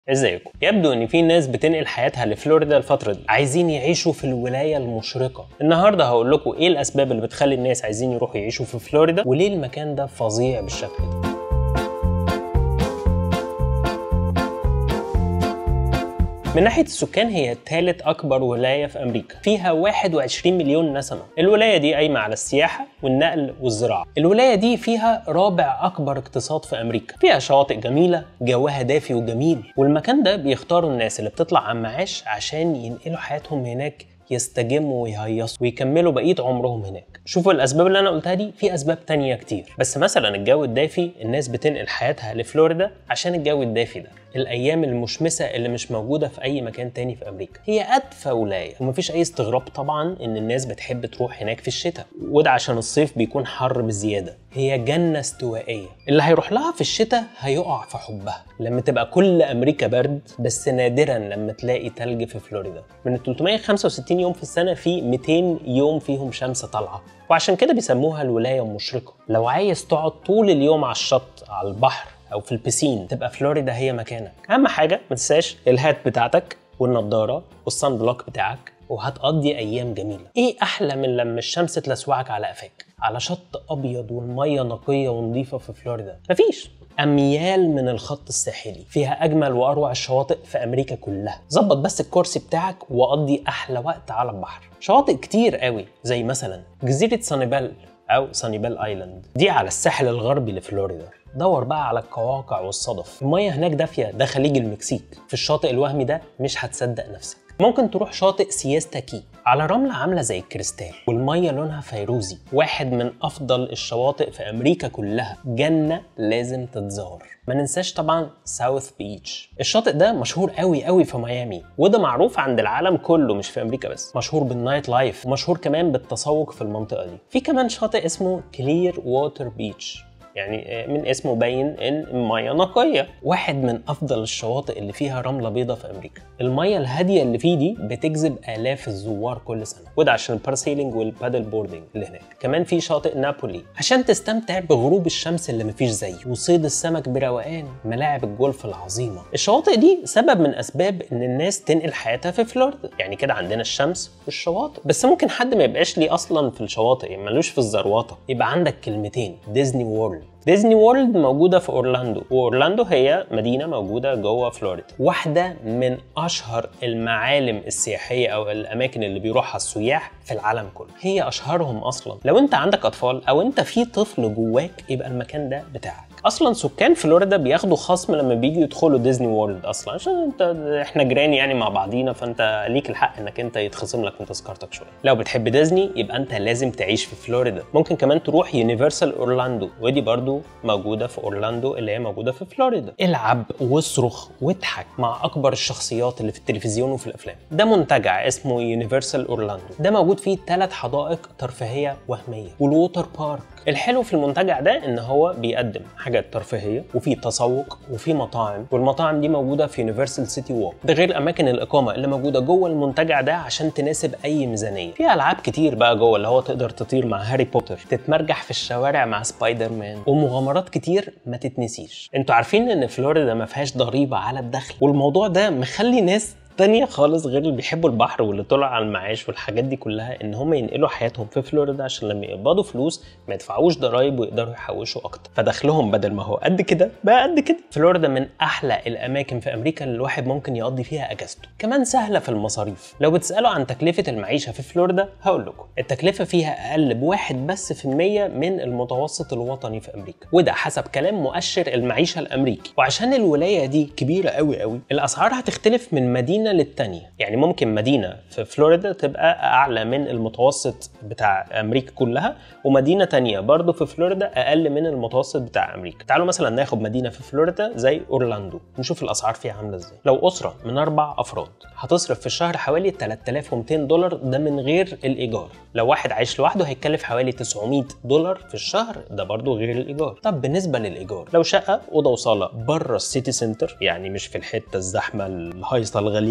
ازيكم يبدو ان في ناس بتنقل حياتها لفلوريدا الفتره دي عايزين يعيشوا في الولايه المشرقه النهارده هقول لكم ايه الاسباب اللي بتخلي الناس عايزين يروحوا يعيشوا في فلوريدا وليه المكان ده فظيع بالشكل ده من ناحية السكان هي ثالث أكبر ولاية في أمريكا فيها 21 مليون نسمة الولاية دي قايمة على السياحة والنقل والزراعة الولاية دي فيها رابع أكبر اقتصاد في أمريكا فيها شواطئ جميلة جوها دافي وجميل والمكان ده بيختاروا الناس اللي بتطلع عن معاش عشان ينقلوا حياتهم هناك يستجموا ويهيصوا ويكملوا بقيه عمرهم هناك شوفوا الاسباب اللي انا قلتها دي في اسباب تانية كتير بس مثلا الجو الدافي الناس بتنقل حياتها لفلوريدا عشان الجو الدافي ده الايام المشمسه اللي مش موجوده في اي مكان تاني في امريكا هي ادفى ولايه ومفيش اي استغراب طبعا ان الناس بتحب تروح هناك في الشتاء وده عشان الصيف بيكون حر بزياده هي جنه استوائيه اللي هيروح لها في الشتاء هيقع في حبها لما تبقى كل امريكا برد بس نادرا لما تلاقي تلج في فلوريدا من ال 365 يوم في السنه في 200 يوم فيهم شمس طالعه وعشان كده بيسموها الولايه المشرقه لو عايز تقعد طول اليوم على الشط على البحر او في البسين تبقى فلوريدا هي مكانك اهم حاجه ما تنساش الهات بتاعتك والنضاره والصن بلوك بتاعك وهتقضي ايام جميله ايه احلى من لما الشمس تلسوعك على قفاك على شط ابيض والميه نقيه ونظيفه في فلوريدا مفيش اميال من الخط الساحلي فيها اجمل واروع الشواطئ في امريكا كلها ظبط بس الكرسي بتاعك وقضي احلى وقت على البحر شواطئ كتير قوي زي مثلا جزيره سانيبال او سانيبال ايلاند دي على الساحل الغربي لفلوريدا دور بقى على القواقع والصدف المية هناك دافية ده خليج المكسيك في الشاطئ الوهمي ده مش هتصدق نفسك ممكن تروح شاطئ سياستا كي على رملة عاملة زي الكريستال والمية لونها فيروزي واحد من أفضل الشواطئ في أمريكا كلها جنة لازم تتزار ما ننساش طبعا ساوث بيتش الشاطئ ده مشهور قوي قوي في ميامي وده معروف عند العالم كله مش في امريكا بس مشهور بالنايت لايف ومشهور كمان بالتسوق في المنطقه دي في كمان شاطئ اسمه كلير ووتر بيتش يعني من اسمه باين ان ميه نقيه واحد من افضل الشواطئ اللي فيها رمله بيضاء في امريكا الميه الهاديه اللي فيه دي بتجذب الاف الزوار كل سنه وده عشان البارسيلينج والبادل بوردنج اللي هناك كمان في شاطئ نابولي عشان تستمتع بغروب الشمس اللي مفيش زيه وصيد السمك بروقان ملاعب الجولف العظيمه الشواطئ دي سبب من اسباب ان الناس تنقل حياتها في فلوريدا يعني كده عندنا الشمس والشواطئ بس ممكن حد ما يبقاش ليه اصلا في الشواطئ ملوش في الزروطه يبقى عندك كلمتين ديزني وورلد ديزني وورلد موجودة في أورلاندو وأورلاندو هي مدينة موجودة جوه فلوريدا واحدة من أشهر المعالم السياحية أو الأماكن اللي بيروحها السياح في العالم كله هي أشهرهم أصلا لو أنت عندك أطفال أو أنت في طفل جواك يبقى المكان ده بتاعك اصلا سكان فلوريدا بياخدوا خصم لما بيجوا يدخلوا ديزني وورلد اصلا عشان انت احنا جيران يعني مع بعضينا فانت ليك الحق انك انت يتخصم لك من تذكرتك شويه لو بتحب ديزني يبقى انت لازم تعيش في فلوريدا ممكن كمان تروح يونيفرسال اورلاندو ودي برضو موجوده في اورلاندو اللي هي موجوده في فلوريدا العب واصرخ واضحك مع اكبر الشخصيات اللي في التلفزيون وفي الافلام ده منتجع اسمه يونيفرسال اورلاندو ده موجود فيه ثلاث حدائق ترفيهيه وهميه والووتر بارك الحلو في المنتجع ده ان هو بيقدم حاجات ترفيهيه وفي تسوق وفي مطاعم والمطاعم دي موجوده في يونيفرسال سيتي ووك ده غير اماكن الاقامه اللي موجوده جوه المنتجع ده عشان تناسب اي ميزانيه في العاب كتير بقى جوه اللي هو تقدر تطير مع هاري بوتر تتمرجح في الشوارع مع سبايدر مان ومغامرات كتير ما تتنسيش انتوا عارفين ان فلوريدا ما فيهاش ضريبه على الدخل والموضوع ده مخلي ناس تانية خالص غير اللي بيحبوا البحر واللي طلع على المعاش والحاجات دي كلها ان هم ينقلوا حياتهم في فلوريدا عشان لما يقبضوا فلوس ما يدفعوش ضرايب ويقدروا يحوشوا اكتر فدخلهم بدل ما هو قد كده بقى قد كده فلوريدا من احلى الاماكن في امريكا اللي الواحد ممكن يقضي فيها اجازته كمان سهله في المصاريف لو بتسالوا عن تكلفه المعيشه في فلوريدا هقول لكم التكلفه فيها اقل بواحد بس في المية من المتوسط الوطني في امريكا وده حسب كلام مؤشر المعيشه الامريكي وعشان الولايه دي كبيره قوي قوي الاسعار هتختلف من مدينه للتانية يعني ممكن مدينة في فلوريدا تبقى أعلى من المتوسط بتاع أمريكا كلها ومدينة تانية برضه في فلوريدا أقل من المتوسط بتاع أمريكا تعالوا مثلا ناخد مدينة في فلوريدا زي أورلاندو نشوف الأسعار فيها عاملة إزاي لو أسرة من أربع أفراد هتصرف في الشهر حوالي 3200 دولار ده من غير الإيجار لو واحد عايش لوحده هيتكلف حوالي 900 دولار في الشهر ده برضه غير الإيجار طب بالنسبة للإيجار لو شقة أوضة وصالة بره السيتي سنتر يعني مش في الحتة الزحمة الهايصة الغالية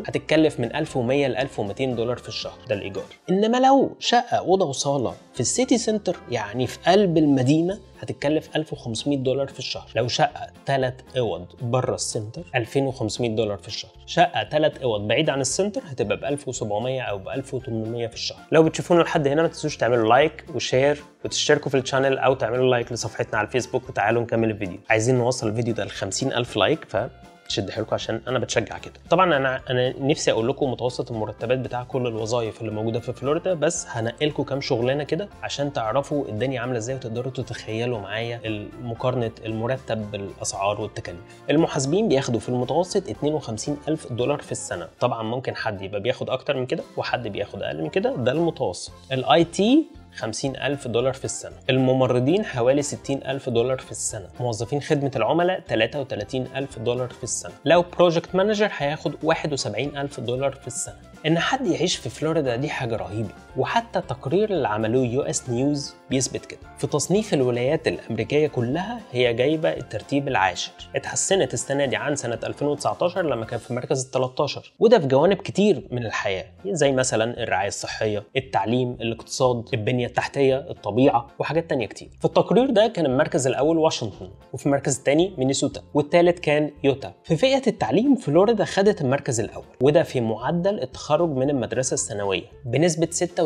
هتتكلف من 1100 ل 1200 دولار في الشهر ده الايجار انما لو شقه اوضه وصاله في السيتي سنتر يعني في قلب المدينه هتتكلف 1500 دولار في الشهر لو شقه ثلاث اوض بره السنتر 2500 دولار في الشهر شقه ثلاث اوض بعيد عن السنتر هتبقى ب 1700 او ب 1800 في الشهر لو بتشوفونا لحد هنا ما تنسوش تعملوا لايك وشير وتشتركوا في الشانل او تعملوا لايك لصفحتنا على الفيسبوك وتعالوا نكمل الفيديو عايزين نوصل الفيديو ده ل 50000 لايك ف تشد حيلكم عشان انا بتشجع كده طبعا انا انا نفسي اقول لكم متوسط المرتبات بتاع كل الوظائف اللي موجوده في فلوريدا بس هنقلكم كام شغلانه كده عشان تعرفوا الدنيا عامله ازاي وتقدروا تتخيلوا معايا مقارنه المرتب بالاسعار والتكاليف المحاسبين بياخدوا في المتوسط 52 الف دولار في السنه طبعا ممكن حد يبقى بياخد اكتر من كده وحد بياخد اقل من كده ده المتوسط الاي تي 50 ألف دولار في السنة الممرضين حوالي 60 ألف دولار في السنة موظفين خدمة العملاء 33 ألف دولار في السنة لو بروجكت مانجر هياخد 71 ألف دولار في السنة ان حد يعيش في فلوريدا دي حاجه رهيبه وحتى تقرير اللي عملوه يو اس نيوز بيثبت كده في تصنيف الولايات الامريكيه كلها هي جايبه الترتيب العاشر اتحسنت السنه دي عن سنه 2019 لما كان في المركز ال 13 وده في جوانب كتير من الحياه زي مثلا الرعايه الصحيه التعليم الاقتصاد البنيه التحتيه الطبيعه وحاجات تانية كتير في التقرير ده كان المركز الاول واشنطن وفي المركز الثاني مينيسوتا والثالث كان يوتا في فئه التعليم فلوريدا خدت المركز الاول وده في معدل التخرج التخرج من المدرسة الثانوية بنسبة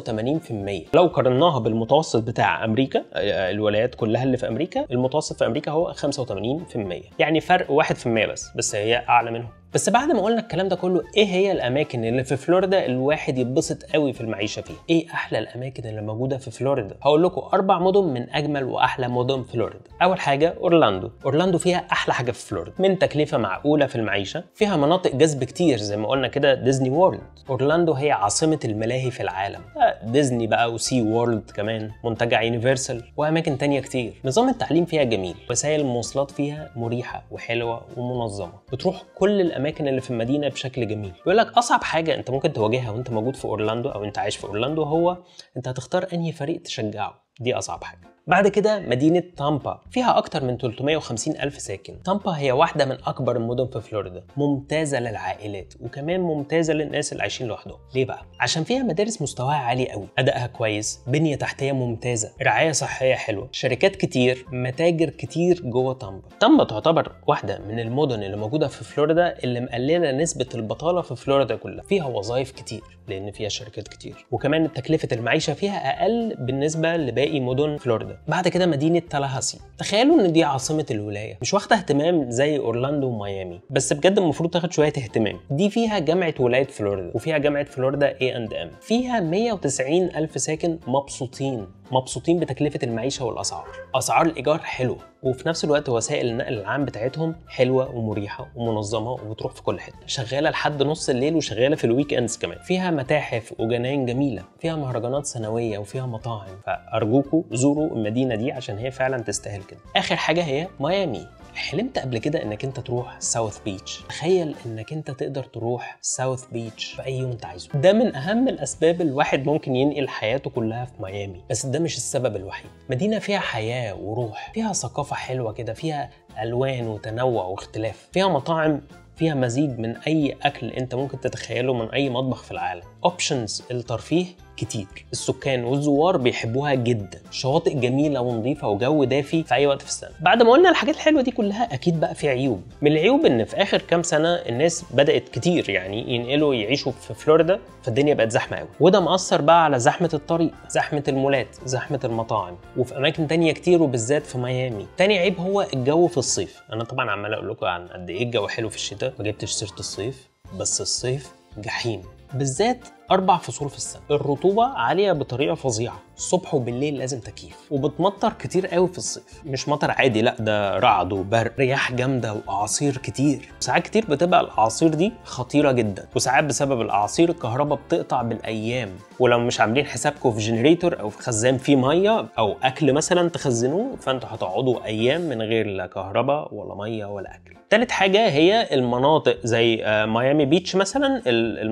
86% لو قارناها بالمتوسط بتاع أمريكا الولايات كلها اللي في أمريكا المتوسط في أمريكا هو 85% يعني فرق 1% بس بس هي أعلى منهم بس بعد ما قلنا الكلام ده كله ايه هي الاماكن اللي في فلوريدا الواحد يتبسط قوي في المعيشه فيها ايه احلى الاماكن اللي موجوده في فلوريدا هقول لكم اربع مدن من اجمل واحلى مدن فلوريدا اول حاجه اورلاندو اورلاندو فيها احلى حاجه في فلوريدا من تكلفه معقوله في المعيشه فيها مناطق جذب كتير زي ما قلنا كده ديزني وورلد اورلاندو هي عاصمه الملاهي في العالم ديزني بقى وسي وورلد كمان منتجع يونيفرسال واماكن تانية كتير نظام التعليم فيها جميل وسائل المواصلات فيها مريحه وحلوه ومنظمه بتروح كل الاماكن الاماكن اللي في المدينه بشكل جميل بيقول لك اصعب حاجه انت ممكن تواجهها وانت موجود في اورلاندو او انت عايش في اورلاندو هو انت هتختار انهي فريق تشجعه دي اصعب حاجه بعد كده مدينة تامبا فيها أكتر من 350 ألف ساكن تامبا هي واحدة من أكبر المدن في فلوريدا ممتازة للعائلات وكمان ممتازة للناس اللي عايشين لوحدهم ليه بقى؟ عشان فيها مدارس مستواها عالي قوي أدائها كويس بنية تحتية ممتازة رعاية صحية حلوة شركات كتير متاجر كتير جوه تامبا تامبا تعتبر واحدة من المدن اللي موجودة في فلوريدا اللي مقللة نسبة البطالة في فلوريدا كلها فيها وظائف كتير لأن فيها شركات كتير وكمان تكلفة المعيشة فيها أقل بالنسبة لباقي مدن فلوريدا بعد كده مدينه تالاهاسي تخيلوا ان دي عاصمه الولايه مش واخده اهتمام زي اورلاندو وميامي بس بجد المفروض تاخد شويه اهتمام دي فيها جامعه ولايه فلوريدا وفيها جامعه فلوريدا اي اند ام فيها 190 الف ساكن مبسوطين مبسوطين بتكلفه المعيشه والاسعار اسعار الايجار حلوه وفي نفس الوقت وسائل النقل العام بتاعتهم حلوه ومريحه ومنظمه وبتروح في كل حته شغاله لحد نص الليل وشغاله في الويك اندز كمان فيها متاحف وجناين جميله فيها مهرجانات سنويه وفيها مطاعم فارجوكوا زوروا المدينه دي عشان هي فعلا تستاهل كده اخر حاجه هي ميامي حلمت قبل كده انك انت تروح ساوث بيتش تخيل انك انت تقدر تروح ساوث بيتش في اي يوم انت عايزه ده من اهم الاسباب الواحد ممكن ينقل حياته كلها في ميامي بس ده مش السبب الوحيد مدينه فيها حياه وروح فيها ثقافه حلوه كده فيها الوان وتنوع واختلاف فيها مطاعم فيها مزيج من اي اكل انت ممكن تتخيله من اي مطبخ في العالم اوبشنز الترفيه كتير السكان والزوار بيحبوها جدا شواطئ جميله ونظيفه وجو دافي في اي وقت في السنه بعد ما قلنا الحاجات الحلوه دي كلها اكيد بقى في عيوب من العيوب ان في اخر كام سنه الناس بدات كتير يعني ينقلوا يعيشوا في فلوريدا فالدنيا بقت زحمه قوي وده مأثر بقى على زحمه الطريق زحمه المولات زحمه المطاعم وفي اماكن تانية كتير وبالذات في ميامي تاني عيب هو الجو في الصيف انا طبعا عمال اقول لكم عن قد ايه الجو حلو في الشتاء ما جبتش سيره الصيف بس الصيف جحيم بالذات أربع فصول في السنة الرطوبة عالية بطريقة فظيعة الصبح وبالليل لازم تكييف وبتمطر كتير قوي في الصيف مش مطر عادي لا ده رعد وبرق رياح جامدة وأعاصير كتير ساعات كتير بتبقى الأعاصير دي خطيرة جدا وساعات بسبب الأعاصير الكهرباء بتقطع بالأيام ولو مش عاملين حسابكم في جنريتور أو في خزان فيه مية أو أكل مثلا تخزنوه فأنتوا هتقعدوا أيام من غير لا كهرباء ولا مية ولا أكل تالت حاجة هي المناطق زي ميامي بيتش مثلا المنطقة دي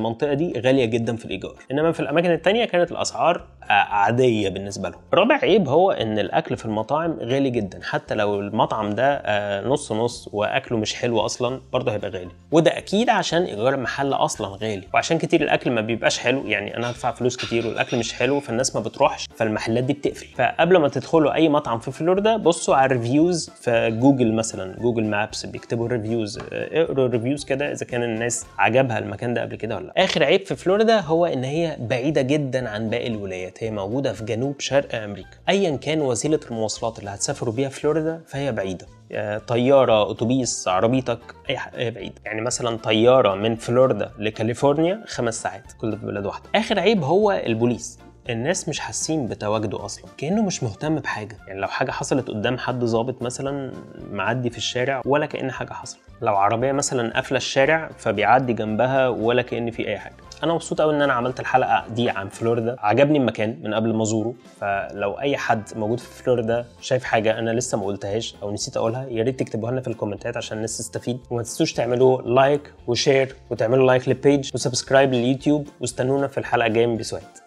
دي غاليه جدا في الايجار انما في الاماكن التانية كانت الاسعار عاديه بالنسبه لهم رابع عيب هو ان الاكل في المطاعم غالي جدا حتى لو المطعم ده نص نص واكله مش حلو اصلا برضه هيبقى غالي وده اكيد عشان ايجار المحل اصلا غالي وعشان كتير الاكل ما بيبقاش حلو يعني انا هدفع فلوس كتير والاكل مش حلو فالناس ما بتروحش فالمحلات دي بتقفل فقبل ما تدخلوا اي مطعم في فلوريدا بصوا على الريفيوز في جوجل مثلا جوجل مابس بيكتبوا الريفيوز اقروا الريفيوز كده اذا كان الناس عجبها المكان ده قبل كده ولا لا اخر عيب في فلوريدا هو ان هي بعيده جدا عن باقي الولايات هي موجوده في جنوب شرق امريكا ايا كان وسيله المواصلات اللي هتسافروا بيها فلوريدا فهي بعيده طياره اتوبيس عربيتك اي حاجه بعيد يعني مثلا طياره من فلوريدا لكاليفورنيا خمس ساعات كل ده في بلد واحده اخر عيب هو البوليس الناس مش حاسين بتواجده اصلا كانه مش مهتم بحاجه يعني لو حاجه حصلت قدام حد ظابط مثلا معدي في الشارع ولا كان حاجه حصلت لو عربيه مثلا قافله الشارع فبيعدي جنبها ولا كان في اي حاجه انا مبسوط قوي ان انا عملت الحلقه دي عن فلوريدا عجبني المكان من قبل ما ازوره فلو اي حد موجود في فلوريدا شايف حاجه انا لسه ما قلتهاش او نسيت اقولها يا ريت تكتبوها لنا في الكومنتات عشان الناس تستفيد وما تنسوش تعملوا لايك وشير وتعملوا لايك للبيج وسبسكرايب لليوتيوب واستنونا في الحلقه الجايه من بيسوات